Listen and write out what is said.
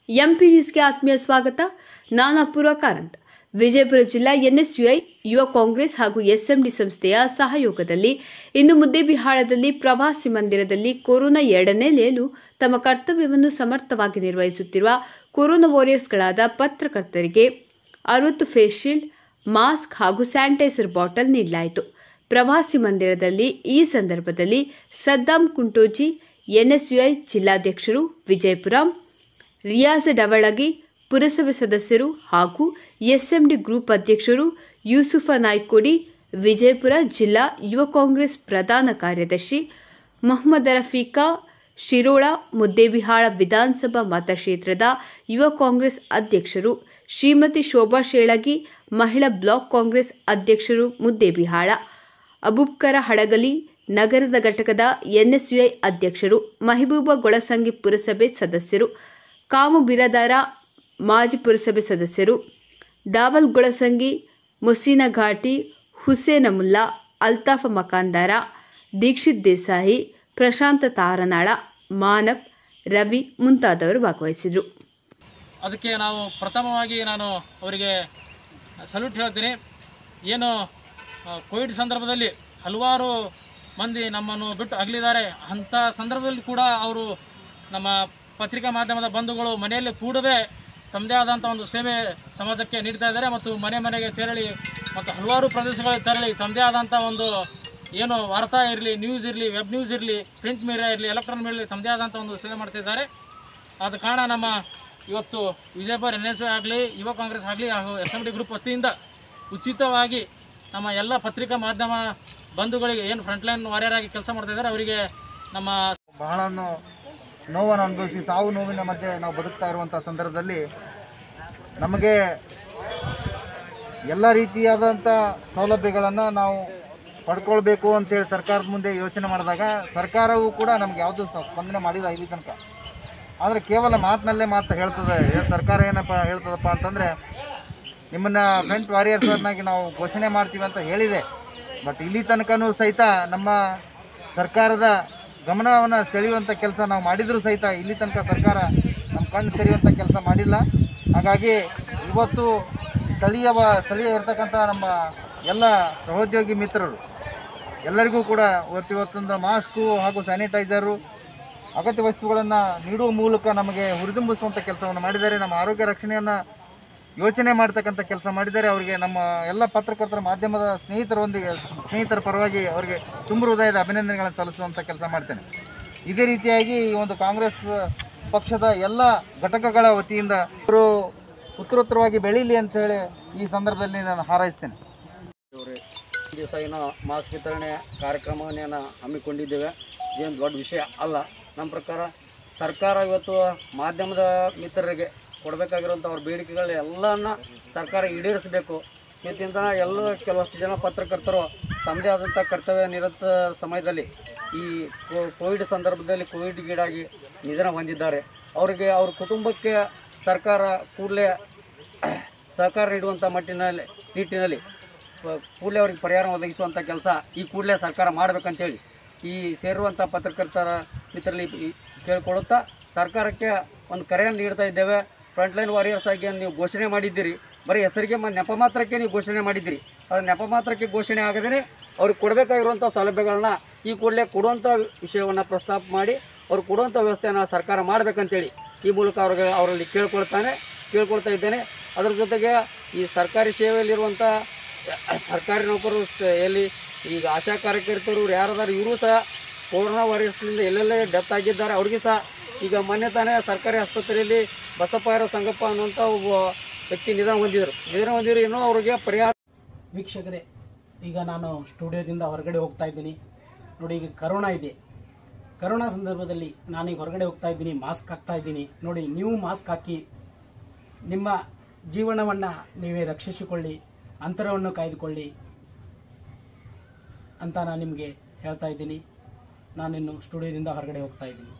MP ನ್ಯೂಸ್ಗೆ ಆತ್ಮೀಯ ಸ್ವಾಗತ ನಾನು ಅಪೂರ್ವ ಕಾರಂತ್ ವಿಜಯಪುರ ಜಿಲ್ಲಾ ಎನ್ಎಸ್ಯುಐ ಯುವ ಕಾಂಗ್ರೆಸ್ ಹಾಗೂ ಎಸ್ಎಂಡಿ ಸಂಸ್ಥೆಯ ಸಹಯೋಗದಲ್ಲಿ ಇಂದು ಮುದ್ದೇಬಿಹಾಳದಲ್ಲಿ ಪ್ರವಾಸಿ ಮಂದಿರದಲ್ಲಿ ಕೊರೋನಾ ಎರಡನೇ ಲೇಲು ತಮ್ಮ ಕರ್ತವ್ಯವನ್ನು ಸಮರ್ಥವಾಗಿ ನಿರ್ವಹಿಸುತ್ತಿರುವ ಕೊರೋನಾ ವಾರಿಯರ್ಸ್ಗಳಾದ ಪತ್ರಕರ್ತರಿಗೆ ಅರವತ್ತು ಫೇಸ್ ಶೀಲ್ಡ್ ಮಾಸ್ಕ್ ಹಾಗೂ ಸ್ಯಾನಿಟೈಸರ್ ಬಾಟಲ್ ನೀಡಲಾಯಿತು ಪ್ರವಾಸಿ ಮಂದಿರದಲ್ಲಿ ಈ ಸಂದರ್ಭದಲ್ಲಿ ಸದ್ದಾಂ ಕುಂಟೋಜಿ ಎನ್ಎಸ್ಯುಐ ಜಿಲ್ಲಾಧ್ಯಕ್ಷರು ವಿಜಯಪುರ ರಿಯಾಜ್ ಡವಳಗಿ ಪುರಸಭೆ ಸದಸ್ಯರು ಹಾಗೂ ಎಸ್ಎಂಡಿ ಗ್ರೂಪ್ ಅಧ್ಯಕ್ಷರು ಯೂಸುಫ ನಾಯ್ಕೋಡಿ ವಿಜಯಪುರ ಜಿಲ್ಲಾ ಯುವ ಕಾಂಗ್ರೆಸ್ ಪ್ರಧಾನ ಕಾರ್ಯದರ್ಶಿ ಮೊಹಮ್ಮದ್ ರಫೀಕಾ ಶಿರೋಳ ಮುದ್ದೇಬಿಹಾಳ ವಿಧಾನಸಭಾ ಮತಕ್ಷೇತ್ರದ ಯುವ ಕಾಂಗ್ರೆಸ್ ಅಧ್ಯಕ್ಷರು ಶ್ರೀಮತಿ ಶೋಭಾ ಶೇಳಗಿ ಮಹಿಳಾ ಬ್ಲಾಕ್ ಕಾಂಗ್ರೆಸ್ ಅಧ್ಯಕ್ಷರು ಮುದ್ದೇಬಿಹಾಳ ಅಬುಬ್ಕರ ಹಡಗಲಿ ನಗರದ ಘಟಕದ ಎನ್ಎಸ್ಯುಐ ಅಧ್ಯಕ್ಷರು ಮಹಬೂಬ ಗೊಳಸಂಗಿ ಪುರಸಭೆ ಸದಸ್ಯರು ಕಾಮು ಬಿರಾದಾರ ಮಾಜಿ ಪುರಸಭೆ ಸದಸ್ಯರು ದಾವಲ್ ಗೊಳಸಂಗಿ ಮುಸೀನ ಘಾಟಿ ಹುಸೇನ ಮುಲ್ಲಾ ಅಲ್ತಾಫ ಮಕಾಂದಾರ ದೀಕ್ಷಿತ್ ದೇಸಾಯಿ ಪ್ರಶಾಂತ ತಾರನಾಳ ಮಾನವ್ ರವಿ ಮುಂತಾದವರು ಭಾಗವಹಿಸಿದರು ಅದಕ್ಕೆ ನಾವು ಪ್ರಥಮವಾಗಿ ನಾನು ಅವರಿಗೆ ಸಲ್ಯೂಟ್ ಹೇಳ್ತೀನಿ ಏನು ಆ, ಕೋವಿಡ್ ಸಂದರ್ಭದಲ್ಲಿ ಹಲವಾರು ಮಂದಿ ನಮ್ಮನ್ನು ಬಿಟ್ಟು ಅಗಲಿದ್ದಾರೆ ಅಂಥ ಸಂದರ್ಭದಲ್ಲಿ ಕೂಡ ಅವರು ನಮ್ಮ ಪತ್ರಿಕಾ ಮಾಧ್ಯಮದ ಬಂಧುಗಳು ಮನೆಯಲ್ಲಿ ಕೂಡದೆ ತಮ್ಮದೇ ಆದಂಥ ಒಂದು ಸೇವೆ ಸಮಾಜಕ್ಕೆ ನೀಡ್ತಾ ಇದ್ದಾರೆ ಮತ್ತು ಮನೆ ಮನೆಗೆ ತೆರಳಿ ಮತ್ತು ಹಲವಾರು ಪ್ರದೇಶಗಳಿಗೆ ತೆರಳಿ ತಮ್ಮದೇ ಆದಂಥ ಒಂದು ಏನು ವಾರ್ತಾ ಇರಲಿ ನ್ಯೂಸ್ ಇರಲಿ ವೆಬ್ ನ್ಯೂಸ್ ಇರಲಿ ಪ್ರಿಂಟ್ ಮೀಡಿಯಾ ಇರಲಿ ಎಲೆಕ್ಟ್ರಾನಿಕ್ ಮೀಡಿಯಾ ಇರಲಿ ತಮ್ಮದೇ ಆದಂಥ ಒಂದು ಸೇವೆ ಮಾಡ್ತಿದ್ದಾರೆ ಆದ ಕಾರಣ ನಮ್ಮ ಇವತ್ತು ವಿಜಯಪುರ ಎನ್ ಎಸ್ ಆಗಲಿ ಯುವ ಕಾಂಗ್ರೆಸ್ ಆಗಲಿ ಹಾಗೂ ಎಸ್ ಎಮ್ ಡಿ ಗ್ರೂಪ್ ವತಿಯಿಂದ ಉಚಿತವಾಗಿ ನಮ್ಮ ಎಲ್ಲ ಪತ್ರಿಕಾ ಮಾಧ್ಯಮ ಬಂಧುಗಳಿಗೆ ಏನು ಫ್ರಂಟ್ಲೈನ್ ವಾರಿಯರ್ ಆಗಿ ಕೆಲಸ ಮಾಡ್ತಾ ಇದ್ದಾರೆ ಅವರಿಗೆ ನಮ್ಮ ಬಹಳ ನೋವನ್ನು ಅನುಭವಿಸಿ ಸಾವು ನೋವಿನ ಮಧ್ಯೆ ನಾವು ಬದುಕ್ತಾ ಇರುವಂಥ ಸಂದರ್ಭದಲ್ಲಿ ನಮಗೆ ಎಲ್ಲ ರೀತಿಯಾದಂಥ ಸೌಲಭ್ಯಗಳನ್ನು ನಾವು ಪಡ್ಕೊಳ್ಬೇಕು ಅಂತೇಳಿ ಸರ್ಕಾರದ ಮುಂದೆ ಯೋಚನೆ ಮಾಡಿದಾಗ ಸರ್ಕಾರವು ಕೂಡ ನಮ್ಗೆ ಯಾವುದೂ ಸ- ಸ್ಪಂದನೆ ಮಾಡಿಲ್ಲ ಇಲ್ಲಿ ತನಕ ಆದರೆ ಕೇವಲ ಮಾತಿನಲ್ಲೇ ಮಾತು ಹೇಳ್ತದೆ ಏನ್ ಸರ್ಕಾರ ಏನಪ್ಪ ಹೇಳ್ತದಪ್ಪ ಅಂತಂದರೆ ನಿಮ್ಮನ್ನು ಫ್ರಂಟ್ ವಾರಿಯರ್ಸ್ನಾಗಿ ನಾವು ಘೋಷಣೆ ಮಾಡ್ತೀವಿ ಅಂತ ಹೇಳಿದೆ ಬಟ್ ಇಲ್ಲಿ ತನಕನೂ ಸಹಿತ ನಮ್ಮ ಸರ್ಕಾರದ ಗಮನವನ್ನು ಸೆಳೆಯುವಂಥ ಕೆಲಸ ನಾವು ಮಾಡಿದರೂ ಸಹಿತ ಇಲ್ಲಿ ತನಕ ಸರ್ಕಾರ ನಮ್ಮ ಕಣ್ಣು ತೆರೆಯುವಂಥ ಕೆಲಸ ಮಾಡಿಲ್ಲ ಹಾಗಾಗಿ ಇವತ್ತು ಸ್ಥಳೀಯ ವ- ಸ್ಥಳೀಯ ಇರ್ತಕ್ಕಂಥ ನಮ್ಮ ಎಲ್ಲ ಸಹೋದ್ಯೋಗಿ ಮಿತ್ರರು ಎಲ್ಲರಿಗೂ ಕೂಡ ಇವತ್ತು ಇವತ್ತೊಂದು ಮಾಸ್ಕು ಹಾಗೂ ಸ್ಯಾನಿಟೈಸರು ಅಗತ್ಯ ವಸ್ತುಗಳನ್ನು ನೀಡುವ ಮೂಲಕ ನಮಗೆ ಹುರಿದುಂಬಿಸುವಂಥ ಕೆಲಸವನ್ನು ಮಾಡಿದ್ದಾರೆ ನಮ್ಮ ಆರೋಗ್ಯ ರಕ್ಷಣೆಯನ್ನು ಯೋಚನೆ ಮಾಡ್ತಕ್ಕಂಥ ಕೆಲಸ ಮಾಡಿದ್ದಾರೆ ಅವರಿಗೆ ನಮ್ಮ ಎಲ್ಲ ಪತ್ರಕರ್ತರ ಮಾಧ್ಯಮದ ಸ್ನೇಹಿತರೊಂದಿಗೆ ಸ್ನೇಹಿತರ ಪರವಾಗಿ ಅವರಿಗೆ ತುಂಬ ಹೃದಯದ ಅಭಿನಂದನೆಗಳನ್ನು ಸಲ್ಲಿಸುವಂಥ ಕೆಲಸ ಮಾಡ್ತೇನೆ ಇದೇ ರೀತಿಯಾಗಿ ಈ ಒಂದು ಕಾಂಗ್ರೆಸ್ ಪಕ್ಷದ ಎಲ್ಲ ಘಟಕಗಳ ವತಿಯಿಂದ ಅವರು ಉತ್ತರೋತ್ತರವಾಗಿ ಬೆಳೀಲಿ ಅಂತ ಹೇಳಿ ಈ ಸಂದರ್ಭದಲ್ಲಿ ನಾನು ಹಾರೈಸ್ತೇನೆ ದಿವಸ ಏನೋ ಮಾಸ್ಕ್ ವಿತರಣೆ ಕಾರ್ಯಕ್ರಮವನ್ನೇನು ಹಮ್ಮಿಕೊಂಡಿದ್ದೇವೆ ಇದೇನು ದೊಡ್ಡ ವಿಷಯ ಅಲ್ಲ ನಮ್ಮ ಪ್ರಕಾರ ಸರ್ಕಾರ ಇವತ್ತು ಮಾಧ್ಯಮದ ಮಿತ್ರರಿಗೆ ಕೊಡಬೇಕಾಗಿರುವಂಥ ಅವ್ರ ಬೇಡಿಕೆಗಳು ಎಲ್ಲನ್ನ ಸರ್ಕಾರ ಈಡೇರಿಸಬೇಕು ಮತ್ತಿಂದ ಎಲ್ಲ ಕೆಲವಷ್ಟು ಜನ ಪತ್ರಕರ್ತರು ತಮ್ಮದೇ ಆದಂಥ ಕರ್ತವ್ಯ ನಿರತ ಸಮಯದಲ್ಲಿ ಈ ಕೋ- ಕೋವಿಡ್ ಸಂದರ್ಭದಲ್ಲಿ ಕೋವಿಡ್ಗೀಡಾಗಿ ನಿಧನ ಹೊಂದಿದ್ದಾರೆ ಅವರಿಗೆ ಅವ್ರ ಕುಟುಂಬಕ್ಕೆ ಸರ್ಕಾರ ಕೂಡಲೇ ಸಹಕಾರ ನೀಡುವಂಥ ಮಟ್ಟಿನಲ್ಲಿ ನಿಟ್ಟಿನಲ್ಲಿ ಪ- ಕೂಡಲೇ ಅವ್ರಿಗೆ ಪರಿಹಾರ ಒದಗಿಸುವಂಥ ಕೆಲಸ ಈ ಕೂಡಲೇ ಸರ್ಕಾರ ಮಾಡಬೇಕಂತೇಳಿ ಈ ಸೇರುವಂಥ ಪತ್ರಕರ್ತರ ಮಿತ್ರರಲ್ಲಿ ಈ ಕೇಳ್ಕೊಳ್ಳುತ್ತಾ ಸರ್ಕಾರಕ್ಕೆ ಒಂದು ಕರೆಯನ್ನು ನೀಡ್ತಾ ಇದ್ದೇವೆ ಫ್ರಂಟ್ಲೈನ್ ವಾರಿಯರ್ಸ್ ಆಗಿ ನೀವು ಘೋಷಣೆ ಮಾಡಿದ್ದೀರಿ ಬರೀ ಹೆಸರಿಗೆ ಮ ನೆಪ ಮಾತ್ರಕ್ಕೆ ನೀವು ಘೋಷಣೆ ಮಾಡಿದ್ದೀರಿ ಅದು ನೆಪ ಮಾತ್ರಕ್ಕೆ ಘೋಷಣೆ ಆಗದೇ ಅವ್ರಿಗೆ ಕೊಡಬೇಕಾಗಿರುವಂಥ ಸೌಲಭ್ಯಗಳನ್ನ ಈ ಕೂಡಲೇ ಕೊಡುವಂಥ ವಿಷಯವನ್ನು ಪ್ರಸ್ತಾಪ ಮಾಡಿ ಅವ್ರು ಕೊಡುವಂಥ ವ್ಯವಸ್ಥೆಯನ್ನು ಸರ್ಕಾರ ಮಾಡಬೇಕಂತೇಳಿ ಈ ಮೂಲಕ ಅವ್ರಿಗೆ ಅವರಲ್ಲಿ ಕೇಳ್ಕೊಳ್ತಾನೆ ಕೇಳ್ಕೊಳ್ತಾ ಇದ್ದೇನೆ ಅದರ ಜೊತೆಗೆ ಈ ಸರ್ಕಾರಿ ಸೇವೆಯಲ್ಲಿರುವಂಥ ಸರ್ಕಾರಿ ನೌಕರರು ಸ- ಎಲ್ಲಿ ಈಗ ಆಶಾ ಕಾರ್ಯಕರ್ತರು ಯಾರದಾರು ಇವರು ಸಹ ಕೊರೋನಾ ವೈರಸ್ನಿಂದ ಎಲ್ಲೆಲ್ಲೇ ಡೆತ್ ಆಗಿದ್ದಾರೆ ಅವ್ರಿಗೆ ಸಹ ಈಗ ಮೊನ್ನೆ ತಾನೇ ಸರ್ಕಾರಿ ಆಸ್ಪತ್ರೆಯಲ್ಲಿ ಬಸಪ್ಪ ಸಂಗಪ್ಪ ಅನ್ನುವಂಥ ಒಬ್ಬ ವ್ಯಕ್ತಿ ನಿಧನ ಹೊಂದಿದರು ನಿಧನ ಹೊಂದಿದ್ರು ಇನ್ನೂ ಅವ್ರಿಗೆ ಪರಿಹಾರ ವೀಕ್ಷಕರೇ ಈಗ ನಾನು ಸ್ಟುಡಿಯೋದಿಂದ ಹೊರಗಡೆ ಹೋಗ್ತಾ ಇದ್ದೀನಿ ನೋಡಿ ಈಗ ಕರೋನಾ ಇದೆ ಕರೋನಾ ಸಂದರ್ಭದಲ್ಲಿ ನಾನೀಗ ಹೊರಗಡೆ ಹೋಗ್ತಾ ಇದ್ದೀನಿ ಮಾಸ್ಕ್ ಹಾಕ್ತಾ ಇದ್ದೀನಿ ನೋಡಿ ನೀವು ಮಾಸ್ಕ್ ಹಾಕಿ ನಿಮ್ಮ ಜೀವನವನ್ನು ನೀವೇ ರಕ್ಷಿಸಿಕೊಳ್ಳಿ ಅಂತರವನ್ನು ಕಾಯ್ದುಕೊಳ್ಳಿ ಅಂತ ನಾನು ನಿಮಗೆ ಹೇಳ್ತಾ ಇದ್ದೀನಿ ನಾನಿನ್ನು ಸ್ಟುಡಿಯೋದಿಂದ ಹೊರಗಡೆ ಹೋಗ್ತಾ ಇದ್ದೀನಿ